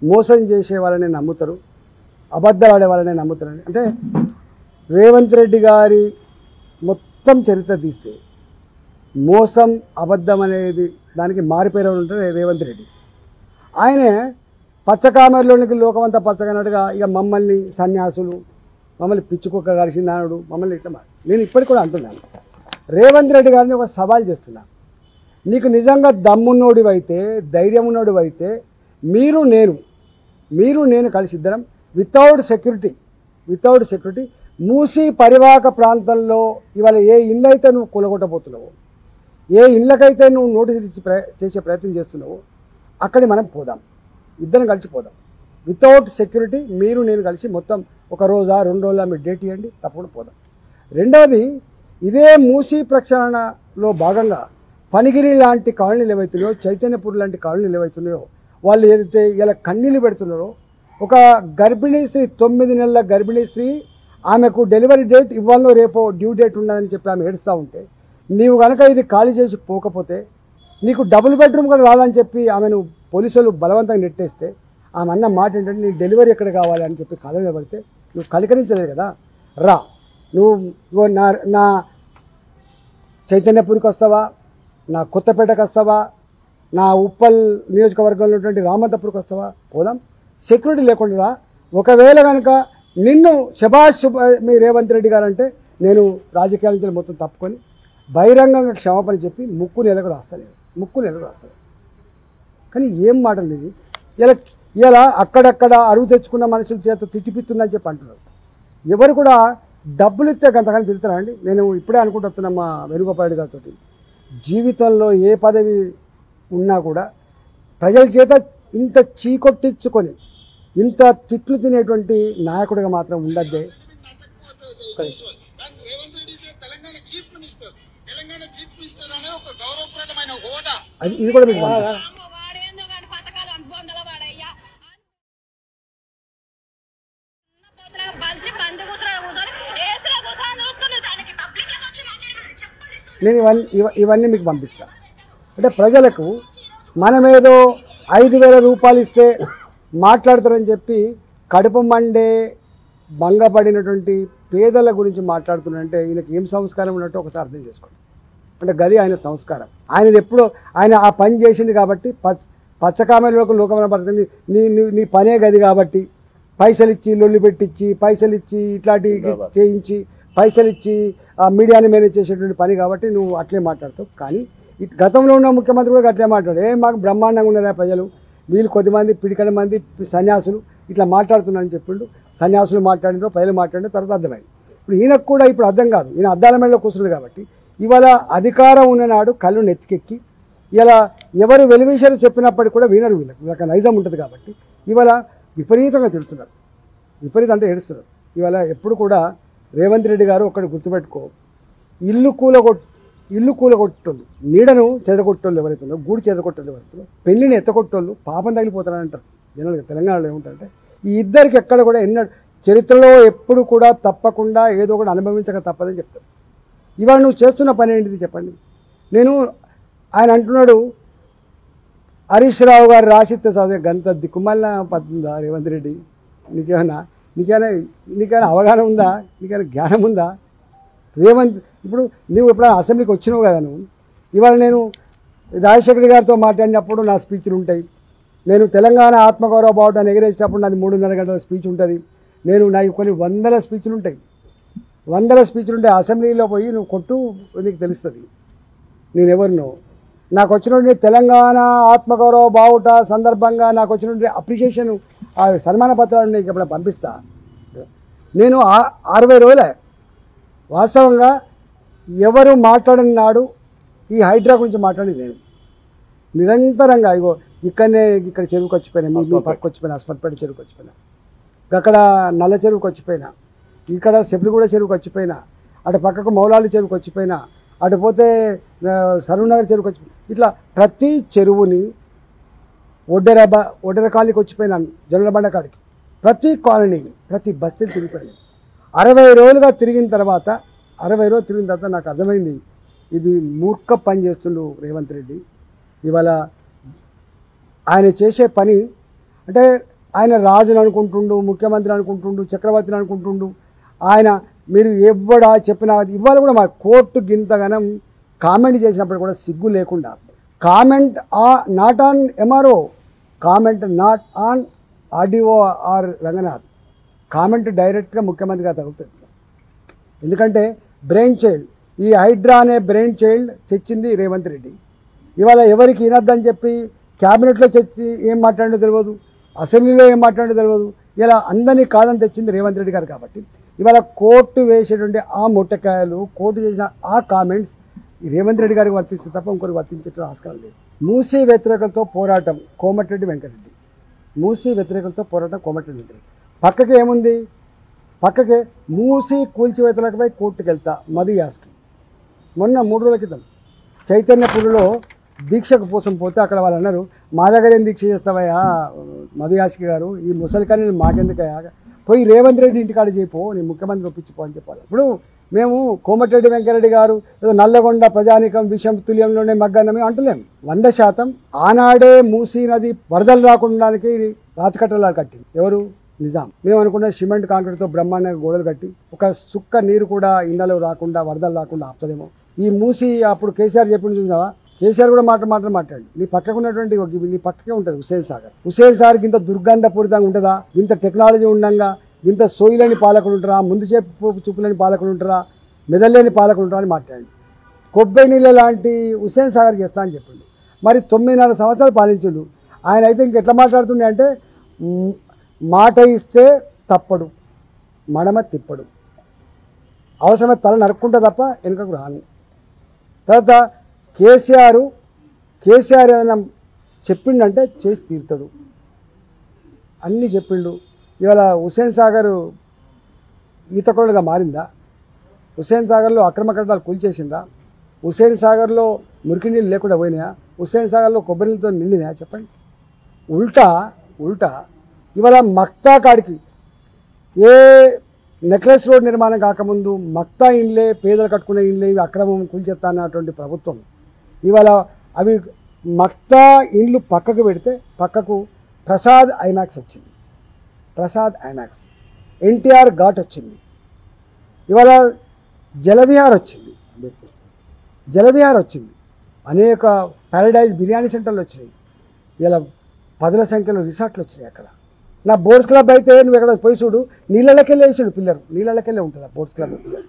మోసం చేసే వాళ్ళని నమ్ముతారు అబద్ధాలు ఆడే వాళ్ళని నమ్ముతారని అంటే రేవంత్ రెడ్డి గారి మొత్తం చరిత్ర తీస్తే మోసం అబద్ధం అనేది దానికి మారిపోయిన ఉంటారు రేవంత్ రెడ్డి ఆయనే పచ్చకామెరలోనికి లోకమంతా పచ్చగన్నట్టుగా ఇక మమ్మల్ని సన్యాసులు మమ్మల్ని పిచ్చుకుక్క కలిసిందానుడు మమ్మల్ని ఇట్లా మా- నేను ఇప్పటికి కూడా అంటున్నాను రేవంత్ రెడ్డి గారిని ఒక సవాల్ చేస్తున్నా నీకు నిజంగా దమ్మున్నోడివైతే ధైర్యం ఉన్నోడివైతే మీరు నేను మీరు నేను కలిసి ఇద్దరం without security without security Musi పరివాహక ప్రాంతంలో ఇవాళ ఏ ఇల్లు అయితే నువ్వు కూలగొట్టబోతున్నావో ఏ ఇళ్ళకైతే నువ్వు నోటీస్ ఇచ్చి ప్ర చేసే ప్రయత్నం చేస్తున్నావో అక్కడికి మనం పోదాం ఇద్దరం కలిసి పోదాం వితౌట్ సెక్యూరిటీ మీరు నేను కలిసి మొత్తం ఒక రోజా రెండు రోజుల మీరు డేట్ ఇవ్వండి తప్పకుండా పోదాం రెండవది ఇదే మూసీ ప్రక్షాళనలో భాగంగా ఫణిగిరి లాంటి కాలనీలు ఏవైతున్నాయో చైతన్యపూర్ లాంటి కాలనీలు ఏవైతున్నాయో వాళ్ళు ఏదైతే ఇలా కన్నీళ్ళు పెడుతున్నారో ఒక గర్భిణీ స్త్రీ తొమ్మిది నెలల గర్భిణీ స్త్రీ ఆమెకు డెలివరీ డేట్ ఇవ్వాలో రేపో డ్యూ డేట్ ఉన్నదని చెప్పి ఆమె ఏడుస్తూ ఉంటే నీవు కనుక ఇది ఖాళీ చేసి పోకపోతే నీకు డబుల్ బెడ్రూమ్ కూడా రాదని చెప్పి ఆమెను పోలీసులు బలవంతంగా నెట్టేస్తే ఆమె అన్న మాట ఏంటంటే నీ డెలివరీ ఎక్కడ కావాలి అని చెప్పి కథ నిలబడితే నువ్వు కలికరించలేదు కదా రా నువ్వు ఇగో నా నా చైతన్యపురికి వస్తావా నా కొత్తపేటకు వస్తావా నా ఉప్పల్ నియోజకవర్గంలో ఉన్నటువంటి రామంతపురికి వస్తావా పోదాం సెక్యూరిటీ లేకుండా రా. ఒకవేళ కనుక నిన్ను శభాష్ శుభ మీ రేవంత్ రెడ్డి గారు అంటే నేను రాజకీయాల నుంచి మొత్తం తప్పుకొని బహిరంగంగా క్షమాపణ చెప్పి ముక్కు నెలకు రాస్తాను ముక్కు నెలకు రాస్తాను కానీ ఏం మాటలు ఇది ఇలా ఇలా అక్కడక్కడ అరువు తెచ్చుకున్న మనుషుల చేత తిట్టిపిస్తుందని చెప్పి అంటున్నారు ఎవరు కూడా డబ్బులు ఇస్తే గంతకాలం తిడతారా అండి నేను ఇప్పుడే అనుకుంటున్నా మా వెనుగపాడి గారితో జీవితంలో ఏ పదవి ఉన్నా కూడా ప్రజల చేత ఇంత చీకొట్టించుకొని ఇంత తిట్లు తినేటువంటి నాయకుడిగా మాత్రం ఉండద్దే Revanth Reddy is a Telangana chief minister Telangana chief minister అనే ఒక గౌరవప్రదమైన హోదా అది ఇది కూడా మీకు పంపిస్తాను. అమ్మ వాడేందో కానీ పథకాలు అనుబంధాల వాడయ్యా ఉన్న పోతులా బలిసి పంది కూర్చొని కూర్చొని ఏసులో కూర్చొని చూస్తుంది దానికి పబ్లిక్ వచ్చి మాట్లాడమని చెప్పులు తీసుకొని నేను ఇవన్నీ ఇవ- ఇవన్నీ మీకు పంపిస్తాను అంటే ప్రజలకు మనమేదో ఐదు వేల రూపాయలు ఇస్తే మాట్లాడతారని చెప్పి కడుపు మండే భంగపడినటువంటి పేదల గురించి మాట్లాడుతున్నారంటే ఈయనకి ఏం సంస్కారం ఉన్నట్టు ఒకసారి అర్థం చేసుకోండి అంటే గది ఆయన సంస్కారం ఆయనది ఎప్పుడో ఆయన ఆ పని చేసింది కాబట్టి పచ్చ పచ్చకామెలోకి లోకమైన పడుతుంది నీ నీ- నీ పనే గది కాబట్టి పైసలు ఇచ్చి లొల్లి పెట్టించి పైసలు ఇచ్చి ఇట్లాంటి చేయించి పైసలు ఇచ్చి ఆ మీడియాని మేనేజ్ చేసేటువంటి పని కాబట్టి నువ్వు అట్లే మాట్లాడతావు కానీ ఇట్- గతంలో ఉన్న ముఖ్యమంత్రి కూడా అట్లే మాట్లాడు ఏ మాకు బ్రహ్మాండంగా ఉన్నారా ప్రజలు వీళ్ళు కొద్దిమంది పిడికడ మంది సన్యాసులు ఇట్లా మాట్లాడుతున్నారని చెప్పిండు సన్యాసులు మాట్లాడినో ప్రజలు మాట్లాడిన తర్వాత అర్థమైంది ఇప్పుడు ఈయనకు కూడా ఇప్పుడు అర్థం కాదు ఈయన అద్దాల మేడలో కూర్చున్నాడు కాబట్టి ఇవాళ అధికారం ఉన్ననాడు కళ్ళు నెత్తికెక్కి ఇలా ఎవరు వెలివేశారు చెప్పినప్పటికీ కూడా వినరు వీళ్ళకి వీళ్ళకి నైజం ఉంటుంది కాబట్టి ఇవాళ విపరీతంగా తిడుతున్నారు విపరీతం అంటే ఏడుస్తున్నారు ఇవాళ ఎప్పుడు కూడా రేవంత్ రెడ్డి గారు ఒకటి గుర్తుపెట్టుకో ఇల్లు కూలగొట్ ఇల్లు కూలగొట్టోళ్ళు నీడను చెదరగొట్టోళ్ళు ఎవరైతే ఉన్నారో గూడు చెదరగొట్టోళ్ళు ఎవరైతే ఉన్నారో పెళ్లిని ఎత్తగొట్టోళ్ళు పాపం తగిలిపోతారని అంటారు జనరల్గా తెలంగాణలో ఏముంటారంటే ఈ ఇద్దరికి ఎక్కడ కూడా ఎన్న చరిత్రలో ఎప్పుడు కూడా తప్పకుండా ఏదో ఒకటి అనుభవించక తప్పదని చెప్తారు ఇవాళ నువ్వు చేస్తున్న పని ఏంటిది చెప్పండి నేను ఆయన అంటున్నాడు హరీష్ రావు గారు రాసిస్తే చదివే గంత దిక్కుమల్ల పద్దుందా రేవంత్ రెడ్డి నీకేమైనా నీకైనా నీకైనా అవగాహన ఉందా నీకైనా జ్ఞానం ఉందా రేవంత్ ఇప్పుడు నువ్వు ఎప్పుడైనా అసెంబ్లీకి వచ్చినావు కదా నువ్వు ఇవాళ నేను రాజశేఖర్ గారితో మాట్లాడినప్పుడు నా స్పీచ్లు ఉంటాయి నేను తెలంగాణ ఆత్మగౌరవ బావుటాన్ని ఎగిరేసినప్పుడు నాది మూడున్నర గంటల స్పీచ్ ఉంటుంది నేను నాకు కొన్ని వందల స్పీచ్లు ఉంటాయి వందల స్పీచ్లు ఉంటాయి అసెంబ్లీలో పోయి నువ్వు కొట్టు నీకు తెలుస్తుంది నేను ఎవరినో నాకు వచ్చినటువంటి తెలంగాణ ఆత్మగౌరవ బావుట సందర్భంగా నాకు వచ్చినటువంటి అప్రిషియేషన్ ఆ సన్మాన పత్రాలు నీకు ఎప్పుడు పంపిస్తా నేను ఆ- అరవై రోజులే వాస్తవంగా ఎవరు మాట్లాడిన నాడు ఈ హైడ్రా గురించి మాట్లాడింది నేను నిరంతరంగా ఇగో ఇక్కడనే ఇక్కడ చెరువుకి వచ్చిపోయినా మీ మీ పక్కకు వచ్చిపోయినా హాస్పిటల్ చెరువుకి వచ్చిపోయినా అక్కడ నల్ల చెరువుకి వచ్చిపోయినా ఇక్కడ సెప్లిగూడ చెరువుకి వచ్చిపోయినా అటు పక్కకు మౌలాలి చెరువుకి వచ్చిపోయినా అటు పోతే ఆ, సరూనగర్ చెరువుకి వచ్చి ఇట్లా ప్రతి చెరువుని ఒడ్డెరబ ఒడ్డెర కాలికి వచ్చిపోయినాను జొన్నబండ కాడికి ప్రతి కాలనీని ప్రతి బస్తీని తిరిగిపోయాను అరవై రోజులుగా తిరిగిన తర్వాత అరవై రోజులు తిరిగిన తర్వాత నాకు అర్థమైంది ఇది మూర్ఖ పని చేస్తుండు రేవంత్ రెడ్డి ఇవాళ ఆయన చేసే పని అంటే ఆయన రాజుని అనుకుంటుండు ముఖ్యమంత్రి అనుకుంటుండు చక్రవర్తిని అనుకుంటుండు ఆయన మీరు ఎవ్వడా చెప్పినా ఇవాళ కూడా మా కోర్టు గింతగనం కామెంట్ చేసినప్పుడు కూడా సిగ్గు లేకుండా కామెంట్ ఆ not on MRO comment not on RDO R Ranganath comment డైరెక్ట్గా ముఖ్యమంత్రి గారు తగులుతుంది ఎందుకంటే బ్రెయిన్ చైల్డ్ ఈ హైడ్రా అనే బ్రెయిన్ చైల్డ్ తెచ్చింది రేవంత్ రెడ్డి ఇవాళ ఎవరికి వినొద్దని చెప్పి క్యాబినెట్లో తెచ్చి ఏం మాట్లాడో తెలియదు అసెంబ్లీలో ఏం మాట్లాడో తెలియదు ఇలా అందరినీ కాదని తెచ్చింది రేవంత్ రెడ్డి గారు కాబట్టి ఇవాళ కోర్టు వేసేటువంటి ఆ ముట్టకాయలు కోర్టు చేసిన ఆ కామెంట్స్ ఈ రేవంత్ రెడ్డి గారికి వర్తిస్తే తప్ప ఇంకొకరికి వర్తించేట ఆస్కారం లేదు మూసీ వ్యతిరేకలతో పోరాటం కోమటిరెడ్డి వెంకటరెడ్డి మూసీ వ్యతిరేకలతో పోరాటం కోమటిరెడ్డి వెంకటరెడ్డి పక్కకి ఏముంది పక్కకి మూసి కూల్చివేతలపై కోర్టుకు వెళ్తా మధు యాస్కి మొన్న మూడు రోజుల క్రితం చైతన్యపురిలో దీక్షకు కోసం పోతే అక్కడ వాళ్ళు అన్నారు మా దగ్గర ఏం దీక్ష చేస్తావయ్యా మధు యాస్కి గారు ఈ ముసలికని మాకెందుకయ్యా పోయి రేవంత్ రెడ్డి ఇంటికాడ చేయిపో నేను ముఖ్యమంత్రి ఒప్పించిపో అని చెప్పాలి ఇప్పుడు మేము కోమటిరెడ్డి వెంకరెడ్డి గారు ఏదో నల్లగొండ ప్రజానికం విషం తుల్యంలోనే మగ్గన్న మేము అంటలేం వంద శాతం ఆనాడే మూసీ నది వరదలు రాకుండానికి రాతికట్టలా కట్టింది ఎవరు నిజాం మేము అనుకున్న సిమెంట్ కాంక్రీట్తో బ్రహ్మాండంగా గోడలు కట్టి ఒక సుక్క నీరు కూడా ఇళ్ళలో రాకుండా వరదలు రాకుండా ఆపుతుందేమో ఈ మూసి అప్పుడు కేసీఆర్ చెప్పింది చూసావా కేసీఆర్ కూడా మాట మాట మాట్లాడు నీ పక్కకు ఉన్నటువంటి ఒక నీ పక్కకే ఉంటుంది హుసేన్ సాగర్ హుసేన్ సాగర్ ఇంత దుర్గంధపూరితంగా ఉంటుందా ఇంత టెక్నాలజీ ఉండంగా ఇంత సోయిలేని పాలకులు ఉంటారా ముందు చేపు చూపులేని పాలకులు ఉంటారా మెదల్లేని పాలకులు ఉంటారా అని మాట్లాడండి కొబ్బరి నీళ్ళ లాంటి హుసేన్ సాగర్ చేస్తా అని చెప్పిండు మరి తొమ్మిదిన్నర సంవత్సరాలు పాలించుడు ఆయన అయితే ఇంకెట్లా మాట్లాడుతుండే అంటే మ్, మాట ఇస్తే తప్పడు మడమ తిప్పడు అవసరమే తల నరుక్కుంటా తప్ప వెనుకకు రాను తర్వాత కేసీఆర్ కేసీఆర్ ఏదైనా చెప్పిండంటే చేసి తీరుతాడు అన్నీ చెప్పిండు ఇవాళ హుసేన్ సాగర్ ఈతకొండగా మారిందా హుసేన్ సాగర్లో అక్రమ కట్టడాలు కూల్చేసిందా హుసేన్ సాగర్లో మురికి నీళ్ళు లేకుండా పోయినాయా హుసేన్ సాగర్లో కొబ్బరి నీళ్ళతో నిండినాయా చెప్పండి ఉల్టా ఉల్టా ఇవాళ మక్తా కాడికి ఏ నెక్లెస్ రోడ్ నిర్మాణం కాకముందు మక్తా ఇండ్లే పేదలు కట్టుకునే ఇండ్లే ఇవి అక్రమం కూల్చేస్తా అన్నటువంటి ప్రభుత్వం ఇవాళ అవి మక్తా ఇండ్లు పక్కకు పెడితే పక్కకు ప్రసాద్ ఐమాక్స్ వచ్చింది ప్రసాద్ ఐమాక్స్ ఎన్టీఆర్ ఘాట్ వచ్చింది ఇవాళ జలవిహార్ వచ్చింది జలవిహార్ వచ్చింది అనేక పారడైజ్ బిర్యానీ సెంటర్లు వచ్చినాయి ఇలా పదుల సంఖ్యలో రిసార్ట్లు వచ్చినాయి అక్కడ నా బోర్డ్స్ క్లబ్ అయితే నువ్వు ఎక్కడ పోయి చూడు నీళ్ళకెళ్ళే వేసాడు పిల్లలు నీళ్ళకెళ్ళే ఉంటుంది ఆ బోర్డ్స్ క్లబ్ పిల్లలు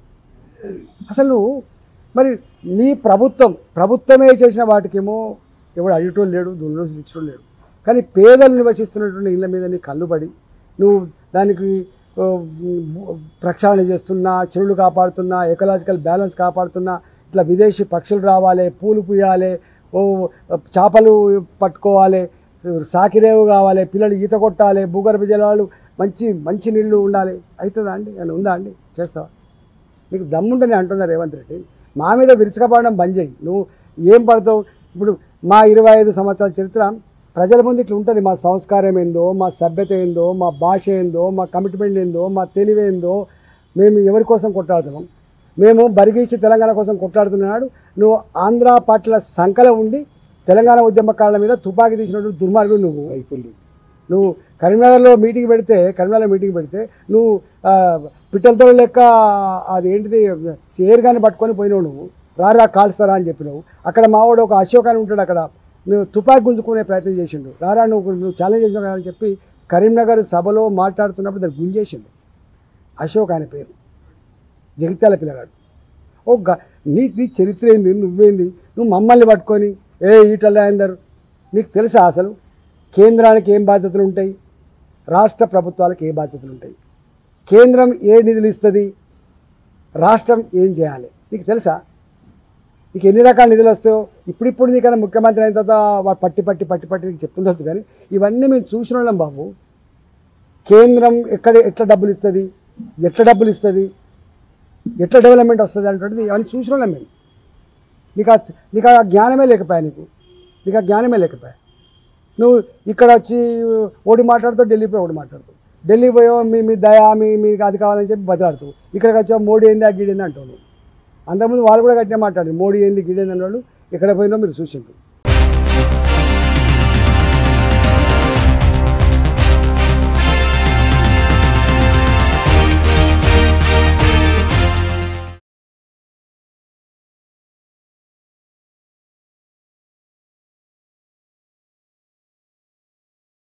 అసలు మరి నీ ప్రభుత్వం ప్రభుత్వమే చేసిన వాటికేమో ఎవడు అడిగటం లేడు దున్నులో ఇచ్చడం లేడు కానీ పేదలు నివసిస్తున్నటువంటి ఇళ్ళ మీద నీ కళ్ళు పడి నువ్వు దానికి ఓ, ప్రక్షాళన చేస్తున్నా చెరువులు కాపాడుతున్నా ఎకలాజికల్ బ్యాలెన్స్ కాపాడుతున్నా ఇట్లా విదేశీ పక్షులు రావాలి పూలు పూయాలి ఓ చేపలు పట్టుకోవాలి సాకిరేవు కావాలి పిల్లలు ఈత కొట్టాలి భూగర్భ జలాలు మంచి మంచి నీళ్లు ఉండాలి అవుతుందా అండి ఏమైనా ఉందా అండి చేస్తావా నీకు దమ్ముంటని అంటున్నా రేవంత్ రెడ్డి మా మీద విరుచుకపడడం బంద్ చేయి నువ్వు ఏం పడతావు ఇప్పుడు మా ఇరవై ఐదు సంవత్సరాల చరిత్ర ప్రజల ముందు ఇట్లా ఉంటుంది మా సంస్కారం ఏందో మా సభ్యత ఏందో మా భాష ఏందో మా కమిట్మెంట్ ఏందో మా తెలివి ఏందో మేము ఎవరి కోసం కొట్లాడుతున్నాం మేము బరిగీసి తెలంగాణ కోసం కొట్లాడుతున్నాడు నువ్వు ఆంధ్ర పార్టీల సంకల ఉండి తెలంగాణ ఉద్యమకారుల మీద తుపాకీ తీసినటువంటి దుర్మార్గుడు నువ్వు నువ్వు కరీంనగర్లో మీటింగ్ పెడితే కరీంనగర్లో మీటింగ్ పెడితే నువ్వు ఆ, పిట్టలతో లెక్క అది ఏంటిది ఏరుగాని పట్టుకొని పోయినావు నువ్వు రారా కాల్స్తారా అని చెప్పినావు అక్కడ మావాడు ఒక అశోక్ అని ఉంటాడు అక్కడ నువ్వు తుపాకి గుంజుకునే ప్రయత్నం చేసిండు రారా నువ్వు నువ్వు ఛాలెంజ్ చేసినావు కదా అని చెప్పి కరీంనగర్ సభలో మాట్లాడుతున్నప్పుడు దాన్ని గుంజేసిండు అశోక్ ఆయన పేరు జగిత్యాల పిల్లగాడు ఓ గ నీ నీ చరిత్ర ఏంది నువ్వేంది నువ్వు మమ్మల్ని పట్టుకొని ఏ ఈటల్లా అందరు నీకు తెలుసా అసలు కేంద్రానికి ఏం బాధ్యతలు ఉంటాయి రాష్ట్ర ప్రభుత్వాలకు ఏ బాధ్యతలు ఉంటాయి కేంద్రం ఏ నిధులు ఇస్తుంది రాష్ట్రం ఏం చేయాలి నీకు తెలుసా నీకు ఎన్ని రకాల నిధులు వస్తాయో ఇప్పుడిప్పుడు నీకన్నా ముఖ్యమంత్రి అయిన తర్వాత వాడు పట్టి పట్టి పట్టి పట్టి నీకు చెప్తుండొచ్చు కానీ ఇవన్నీ మేము చూసిన వాళ్ళం బాబు కేంద్రం ఎక్కడ ఎట్లా డబ్బులు ఇస్తుంది ఎట్లా డబ్బులు ఇస్తుంది ఎట్లా డెవలప్మెంట్ వస్తుంది అనేటువంటిది అవన్నీ చూసిన వాళ్ళం మేము నీకు ఆ నీకు ఆ జ్ఞానమే లేకపోయా నీకు నీకు ఆ జ్ఞానమే లేకపోయా నువ్వు ఇక్కడ వచ్చి ఓడి మాట్లాడుతావు ఢిల్లీ పోయి ఓడి మాట్లాడుతావు ఢిల్లీ పోయో మీ మీ దయా మీ మీకు అది కావాలని చెప్పి బతిలాడుతావు ఇక్కడికి వచ్చావు మోడీ ఏంది ఆ గిడేంది అంటావు నువ్వు అంతకుముందు వాళ్ళు కూడా గట్టిగా మాట్లాడారు మోడీ ఏంది గిడేంది అన్నవాళ్ళు ఇక్కడ పోయినా మీరు చూసిండ్రు